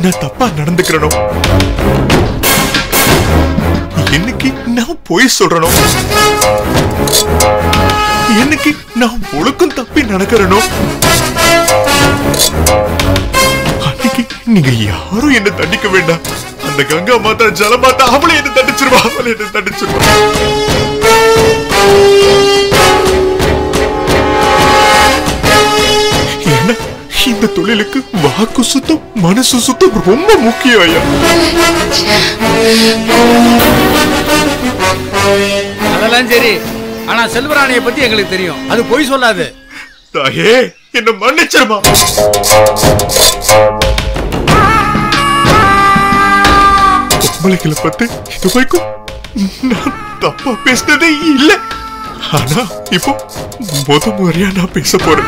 நான் தப்பா நடந்துக்கிறனோ என்னைக்கு நான் பொய் சொல்றனோ என்னைக்கு நான் ஒழுக்கம் தப்பி நடக்கிறனோ அன்னைக்கு நீங்க யாரும் என்ன தண்டிக்க வேண்டாம் அந்த கங்கா மாதா ஜல மாதா அவளை என்ன தண்டிச்சிருவா அவளை என்ன தண்டிச்சிருவா ஏன்னா இந்த தொழிலுக்கு வாக்கு சுத்தம் மனசு சுத்தம் ரொம்ப முக்கியம் ஐயா அதெல்லாம் சரி ஆனா செல்வராணியை பத்தி எங்களுக்கு தெரியும் அது பொய் சொல்லாது தாயே என்ன மன்னிச்சிருமா பொம்பளைகளை பத்தி இது வரைக்கும் நான் தப்பா பேசினதே இல்ல ஆனா இப்போ முத முறையா நான் பேச போறேன்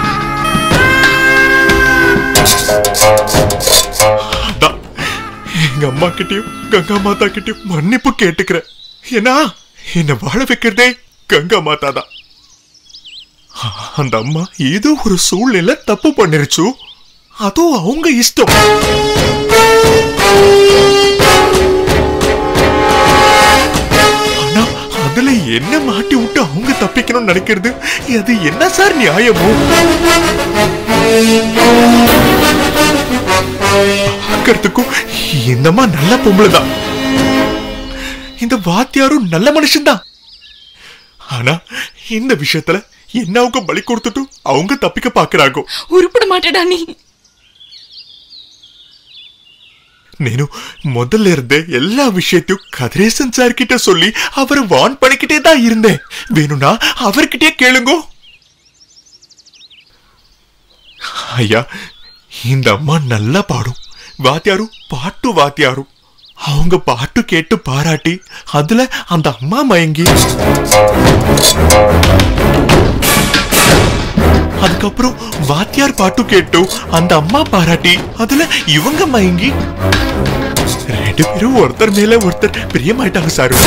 அதான், எங்க அம்மா கிட்டயும் கங்கா மாதா கிட்டயும் மன்னிப்பு கேட்டுக்கிறேன் ஏன்னா என்ன வாழ வைக்கிறதே கங்கா மாதா தான் அந்த அம்மா ஏதோ ஒரு சூழ்நிலை தப்பு பண்ணிருச்சு அதுவும் அவங்க இஷ்டம் ஆனா அதுல என்ன மாட்டி விட்டு அவங்க தப்பிக்கணும்னு நினைக்கிறது அது என்ன சார் நியாயமோ பார்க்கறதுக்கும் இந்த அம்மா நல்ல பொம்பளை தான் இந்த வாத்தியாரும் நல்ல மனுஷன்தான் ஆனா இந்த விஷயத்துல என்ன அவங்க பலி கொடுத்துட்டு அவங்க தப்பிக்க பாக்குறாங்க உருப்பிட மாட்டேடா நீ నేను முதல்ல இருந்தே எல்லா விஷயத்தையும் கதிரேசன் சார் கிட்ட சொல்லி அவரை வான் பண்ணிக்கிட்டே தான் இருந்தேன் வேணும்னா அவர்கிட்டயே கேளுங்க ஐயா இந்த அம்மா நல்லா பாடும் வாத்தியாரும் பாட்டு வாத்தியாரும் அவங்க பாட்டு கேட்டு பாராட்டி அதுல அந்த அம்மா மயங்கி அதுக்கப்புறம் வாத்தியார் பாட்டு கேட்டு அந்த அம்மா பாராட்டி அதுல இவங்க மயங்கி ரெண்டு பேரும் ஒருத்தர் மேல ஒருத்தர் பிரியமாயிட்டாங்க சார்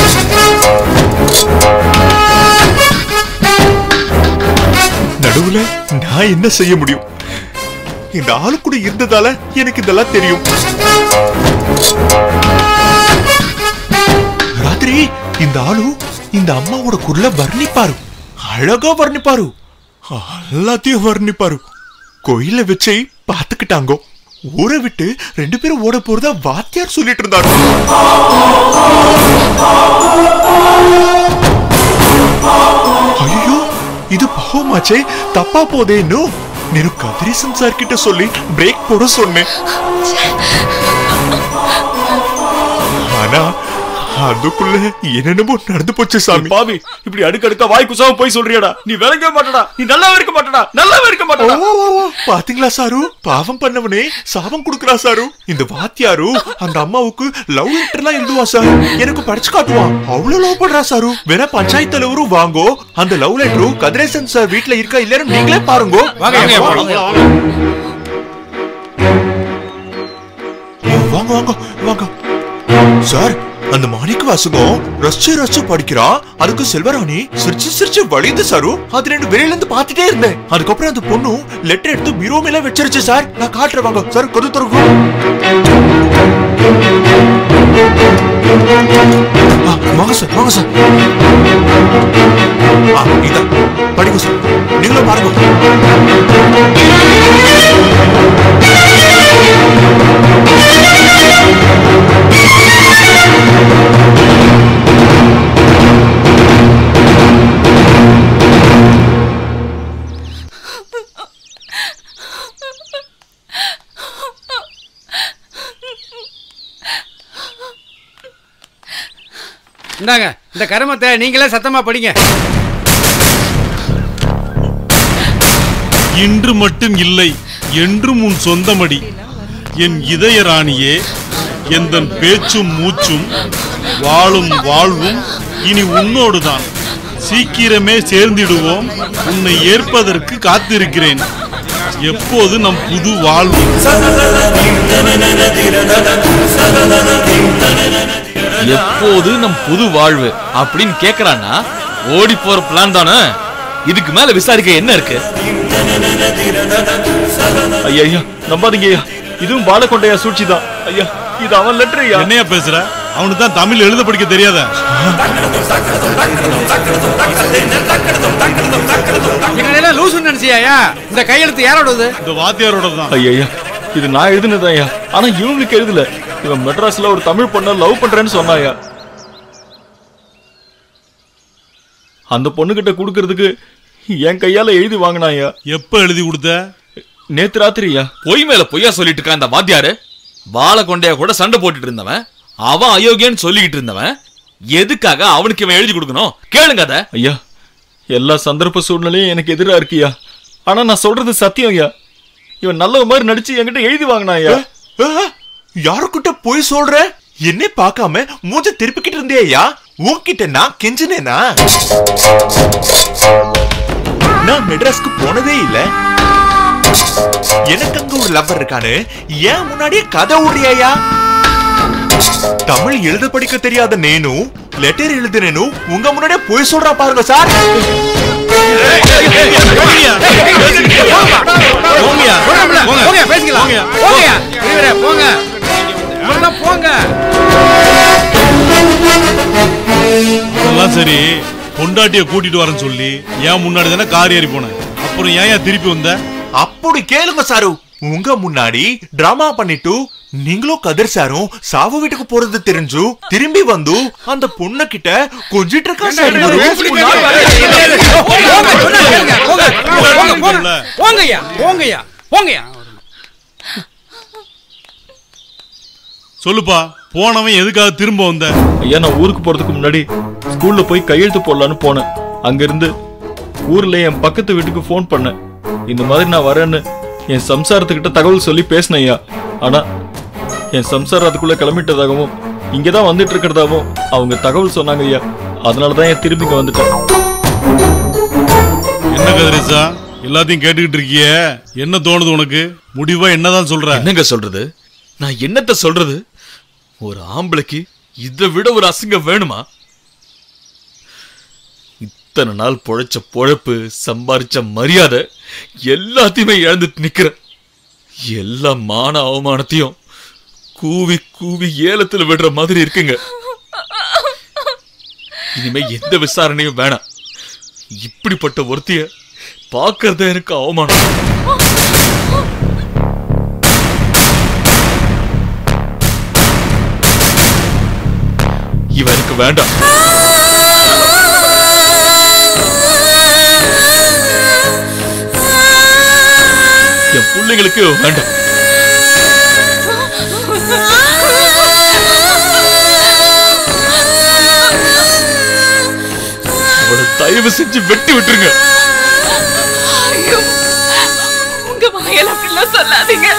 நடுவுல நான் என்ன செய்ய முடியும் இந்த ஆளு கூட இருந்ததால எனக்கு இதெல்லாம் தெரியும் ராத்திரி இந்த ஆளு இந்த அம்மாவோட குரல வர்ணிப்பாரு அழகா வர்ணிப்பாரு எல்லாத்தையும் வர்ணிப்பாரு கோயில வச்சே பாத்துக்கிட்டாங்க ஊரை விட்டு ரெண்டு பேரும் ஓட போறதா வாத்தியார் சொல்லிட்டு இருந்தாரு ஐயோ இது பாவமாச்சே தப்பா போதேன்னு నేను కదిరీసన్ సార్ కిட்ட சொல்லி బ్రేక్ போட சொன்னேன் ஆனா அதுக்குள்ள என்னென்னமோ நடந்து போச்சு சாமி பாவி இப்படி அடுக்கடுக்கா வாய் குசாம போய் சொல்றியாடா நீ விளங்கவே மாட்டடா நீ நல்லாவே இருக்க மாட்டடா நல்லாவே இருக்க ஓ, மாட்டடா ஓ, ஓ, பாத்தீங்களா சாரு பாவம் பண்ணவனே சாபம் கொடுக்கறா சாரு இந்த வாத்தியாரு அந்த அம்மாவுக்கு லவ் லெட்டர்லாம் எழுதுவா சார் எனக்கு படிச்சு காட்டுவான் அவ்வளவு லவ் பண்றா சாரு வேற பஞ்சாயத்து தலைவரும் வாங்கோ அந்த லவ் லெட்டரும் கதிரேசன் சார் வீட்ல இருக்கா இல்லன்னு நீங்களே பாருங்க வாங்க, ஐயா, போலாம். வாங்க வாங்க வாங்க சார் அந்த மாணிக்க வாசகம் ரசிச்சு ரசிச்சு படிக்கிறான் அதுக்கு செல்வராணி சிரிச்சு சிரிச்சு வழியுது சாரு அது ரெண்டு வெளியில இருந்து பாத்துட்டே இருந்தேன் அதுக்கப்புறம் அந்த பொண்ணு லெட்டர் எடுத்து பீரோ மேல வச்சிருச்சு சார் நான் காட்டுறேன் வாங்க சார் கொது தருங்க வாங்க சார் வாங்க சார் ஆ, இதா படிங்க சார் நீங்களும் பாருங்க இந்தாங்க இந்த கருமத்தை நீங்களே சத்தமா படிங்க இன்று மட்டும் இல்லை என்றும் உன் சொந்தமடி என் இதய ராணியே எந்தன் பேச்சும் மூச்சும் வாழும் வாழ்வும் இனி உன்னோடுதான் சீக்கிரமே சேர்ந்திடுவோம் உன்னை ஏற்பதற்கு காத்திருக்கிறேன் எப்போது நம் புது வாழ்வு எப்போது நம் புது வாழ்வு அப்படின்னு கேக்குறான்னா ஓடி போற பிளான் தானே இதுக்கு மேல விசாரிக்க என்ன இருக்கு ஐயா ஐயா நம்பாதீங்க ஐயா இதுவும் பாலகொண்டையா சூழ்ச்சி தான் ஐயா இது அவன் லெட்டர் ஐயா என்னையா பேசுற அவனுக்கு தான் தமிழ் எழுத படிக்க தெரியாத எங்களை லூசுன்னு நினைச்சியாயா இந்த கையெழுத்து யாரோடது இந்த வாத்தியாரோட தான் ஐயா இது நான் எழுதுனது ஐயா ஆனா இவங்களுக்கு எழுதல இவன் மெட்ராஸ்ல ஒரு தமிழ் பொண்ணை லவ் பண்றேன்னு சொன்னாயா அந்த பொண்ணுகிட்ட கொடுக்கறதுக்கு என் கையால எழுதி வாங்கினாயா எப்ப எழுதி கொடுத்த நேத்து ராத்திரியா பொய் மேல பொய்யா சொல்லிட்டு இருக்கான் அந்த வாத்தியாரு வாழை கொண்டைய கூட சண்டை போட்டுட்டு இருந்தவன் அவன் அயோக்கியன்னு சொல்லிக்கிட்டு இருந்தவன் எதுக்காக அவனுக்கு இவன் எழுதி கொடுக்கணும் கேளுங்க அத ஐயா எல்லா சந்தர்ப்ப சூழ்நிலையும் எனக்கு எதிரா இருக்குயா ஆனா நான் சொல்றது சத்தியம் ஐயா இவன் நல்ல மாதிரி நடிச்சு என்கிட்ட எழுதி வாங்கினாயா யாருக்கிட்ட போய் சொல்ற என்னை பார்க்காம மூஞ்ச திருப்பிக்கிட்டு இருந்தேயா உன்கிட்ட நான் கெஞ்சினேனா நான் மெட்ராஸ்க்கு போனதே இல்ல எனக்கு அங்க ஒரு லவ்வர் இருக்கானு ஏன் முன்னாடியே கதை ஓடுறியா தமிழ் எழுத படிக்க தெரியாத நேனும் லெட்டர் எழுதுனேனு உங்க முன்னாடியே போய் சொல்றா பாருங்க சார் போங்கயா போங்க பேசிக்கலாம் போங்கயா பெரியவரே போங்க இவரெல்லாம் போங்க அதெல்லாம் சரி பொண்டாட்டிய கூட்டிட்டு வரேன்னு சொல்லி ஏன் முன்னாடி தானே கார் ஏறி போனேன் அப்புறம் ஏன் ஏன் திருப்பி வந்த அப்படி கேளுங்க சாரு உங்க முன்னாடி டிராமா பண்ணிட்டு நீங்களும் கதிர் சாரும் சாவு வீட்டுக்கு போறது தெரிஞ்சு திரும்பி வந்து அந்த பொண்ணு கிட்ட கொஞ்சிட்டு இருக்கா சார் போங்கய்யா போங்கய்யா போங்கய்யா சொல்லுப்பா போனவன் எதுக்காக திரும்ப வந்த ஐயா நான் ஊருக்கு போறதுக்கு முன்னாடி ஸ்கூல்ல போய் கையெழுத்து போடலான்னு போனேன் அங்க இருந்து ஊர்ல என் பக்கத்து வீட்டுக்கு ஃபோன் பண்ணேன் இந்த மாதிரி நான் வரேன்னு என் சம்சாரத்துக்கிட்ட தகவல் சொல்லி பேசினேன் ஐயா ஆனா என் சம்சாரம் அதுக்குள்ள கிளம்பிட்டதாகவும் இங்கதான் வந்துட்டு இருக்கிறதாகவும் அவங்க தகவல் சொன்னாங்க ஐயா அதனாலதான் என் திரும்பி இங்க வந்துட்டேன் என்ன கதிரேசா எல்லாத்தையும் கேட்டுக்கிட்டு இருக்கியே என்ன தோணுது உனக்கு முடிவா என்னதான் சொல்ற என்னங்க சொல்றது நான் என்னத்த சொல்றது ஒரு ஆம்பளைக்கு இதை விட ஒரு அசிங்கம் வேணுமா இத்தனை நாள் பொழைச்ச பொழப்பு சம்பாரிச்ச மரியாதை எல்லாத்தையுமே இழந்துட்டு நிக்கிறேன் எல்லா மான அவமானத்தையும் கூவி கூவி ஏலத்துல விடுற மாதிரி இருக்குங்க இனிமே எந்த விசாரணையும் வேணாம் இப்படிப்பட்ட ஒருத்திய பார்க்கறது எனக்கு அவமானம் இவனுக்கு வேண்டாம் என் பிள்ளைங்களுக்கு இவன் வேண்டாம் அவளை தயவு செஞ்சு வெட்டி விட்டுருங்க ஐயோ உங்க வாயால அப்படிலாம் சொல்லாதீங்க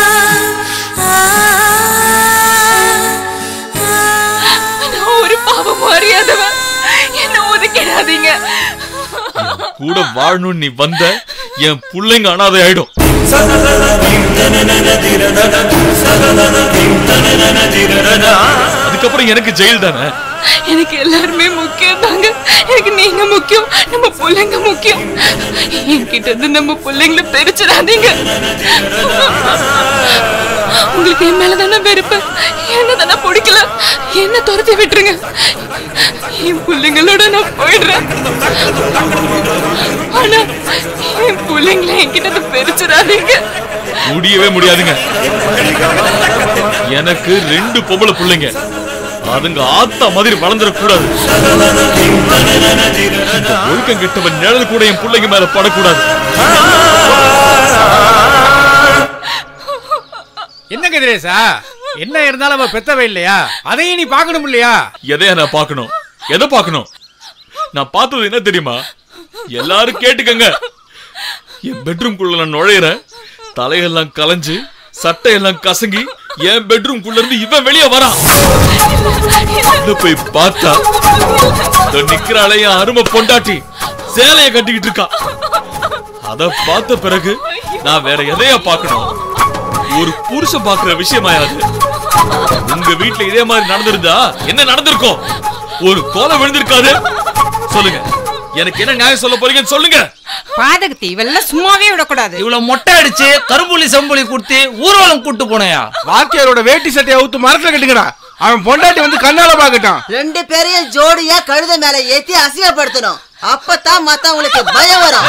நான் ஒரு பாவம் அறியாதவன் என்ன ஒதுக்கிடாதீங்க கூட வாழணும்னு நீ வந்த என் பிள்ளைங்க அனாதை ஆயிடும் அதுக்கப்புறம் எனக்கு ஜெயில் தானே எனக்கு எல்லாருமே முக்கியம் தாங்க எனக்கு நீங்க முக்கியம் நம்ம பிள்ளைங்க முக்கியம் என்கிட்ட இருந்து நம்ம பிள்ளைங்கள பிரிச்சிடாதீங்க உங்களுக்கு என் மேல தானே வெறுப்பு என்ன தானே பிடிக்கல என்ன துரத்தி விட்டுருங்க என் பிள்ளைங்களோட நான் போயிடுறேன் ஆனா என் பிள்ளைங்கள என்கிட்ட இருந்து பிரிச்சிடாதீங்க முடியவே முடியாதுங்க எனக்கு ரெண்டு பொம்பளை பிள்ளைங்க அதுங்க ஆத்தா மாதிரி வளர்ந்துடக்கூடாது இந்த ஒழுக்கம் கெட்டவன் நிழல் கூட என் பிள்ளைங்க மேல படக்கூடாது என்ன கதிரேசா என்ன இருந்தாலும் அவ பெத்தவ இல்லையா அதையும் நீ பார்க்கணும் இல்லையா எதையா நான் பார்க்கணும் எதை பார்க்கணும் நான் பார்த்தது என்ன தெரியுமா எல்லாரும் கேட்டுக்கங்க என் பெட்ரூம்குள்ள நான் நுழையிறேன் தலையெல்லாம் கலைஞ்சு சட்டையெல்லாம் கசங்கி என் பெட்ரூம்குள்ள இருந்து இவன் வெளியே வரான் உள்ள போய் பார்த்தா இதோ நிக்கிறாளே என் அருமை பொண்டாட்டி சேலைய கட்டிக்கிட்டு இருக்கா அத பார்த்த பிறகு நான் வேற எதையா பார்க்கணும் ஒரு புருஷன் பார்க்கிற விஷயமாயாது உங்க வீட்ல இதே மாதிரி நடந்திருந்தா என்ன நடந்திருக்கும் ஒரு கோலை விழுந்திருக்காது சொல்லுங்க எனக்கு என்ன நியாயம் சொல்ல போறீங்கன்னு சொல்லுங்க பாதகத்தி இவெல்லாம் சும்மாவே விடக்கூடாது இவ்வளவு மொட்டை அடிச்சு கரும்புலி செம்புலி குடுத்து ஊர்வலம் கூட்டு போனையா வாத்தியாரோட வேட்டி சட்டையை அவுத்து மரத்துல கட்டுங்கடா அவன் பொண்டாட்டி வந்து கண்ணால பாக்கட்டான் ரெண்டு பேரையும் ஜோடியா கழுத மேல ஏத்தி அசிங்கப்படுத்தணும் அப்பதான் மத்தவங்களுக்கு பயம் வரும்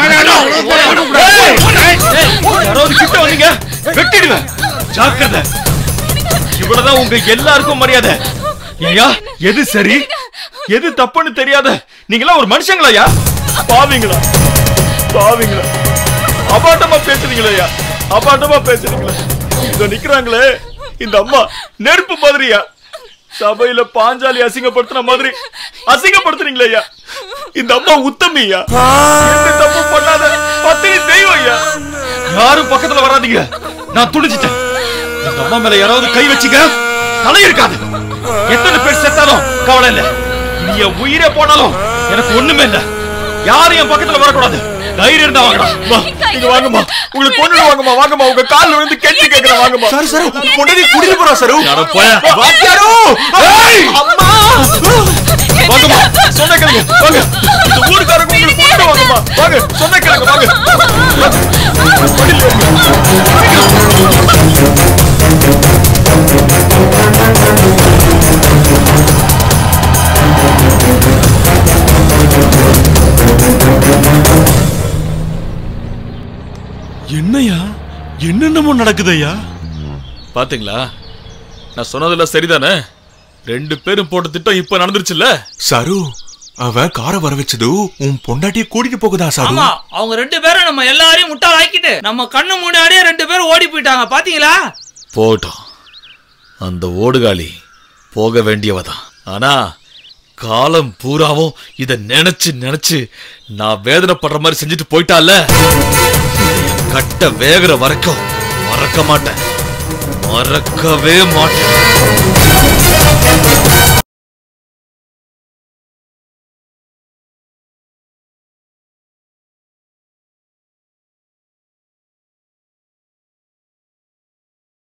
யாராவது கிட்ட வந்தீங்க வெட்டிடுவேன் ஜாக்கிரதை இவ்வளவுதான் உங்க எல்லாருக்கும் மரியாதை ஏயா எது சரி எது தப்புன்னு தெரியாத நீங்களா ஒரு மனுஷங்களாயா பாவீங்களா பாவீங்களா அபாட்டமா பேசுறீங்களா அபாட்டமா பேசுறீங்களா இங்க நிக்கிறாங்களே இந்த அம்மா நெருப்பு மாதிரியா சபையில பாஞ்சாலி அசிங்கப்படுத்துன மாதிரி அசிங்கப்படுத்துறீங்களா ஐயா இந்த அம்மா உத்தமியா எந்த தப்பு பண்ணாத பத்தினி தெய்வம் ஐயா யாரும் பக்கத்துல வராதீங்க நான் துடிச்சிட்டேன் இந்த அம்மா மேல யாராவது கை வச்சுக்க தலை இருக்காது எத்தனை பேர் செத்தாலும் கவலை இல்ல நீ என் உயிரே போனாலும் எனக்கு ஒண்ணுமே இல்ல யாரும் என் பக்கத்துல வரக்கூடாது தைரியம் இருந்தா வாங்கடா வா நீங்க வாங்கம்மா உங்களுக்கு பொண்ணு வாங்கம்மா வாங்கம்மா உங்க கால்ல விழுந்து கெஞ்சி கேக்குறேன் வாங்கம்மா சார் சார் பொண்டாட்டி குடிக்க போறா சாரு யாரோ போயா வாத்தியாரு ஏய்! அம்மா வாங்கம்மா சொன்ன கேளுங்க வாங்க இந்த ஊருக்காரங்க உங்களுக்கு பொண்ணு வாங்கம்மா வாங்க சொன்ன கேளுங்க வாங்க வண்டியில ஏறுங்க. என்னையா என்னென்னமோ நடக்குதையா பாத்தீங்களா நான் சொன்னதெல்லாம் சரிதானே ரெண்டு பேரும் போட்ட திட்டம் இப்ப நடந்துருச்சுல்ல சரு அவன் காரை வர வச்சது உன் பொண்டாட்டிய கூட்டிட்டு போகுதா சாரு ஆமா அவங்க ரெண்டு பேரும் நம்ம எல்லாரையும் முட்டாள் ஆக்கிட்டு நம்ம கண்ணு முன்னாடியே ரெண்டு பேரும் ஓடி போயிட்டாங்க பாத்தீங்களா போகட்டும் அந்த ஓடுகாலி போக வேண்டியவதான் ஆனா காலம் பூராவும் இத நினைச்சு நினைச்சு நான் வேதனைப்படுற மாதிரி செஞ்சுட்டு போயிட்டால கட்ட வேகிற வரைக்கும் மறக்க மாட்டேன் மறக்கவே மாட்டேன்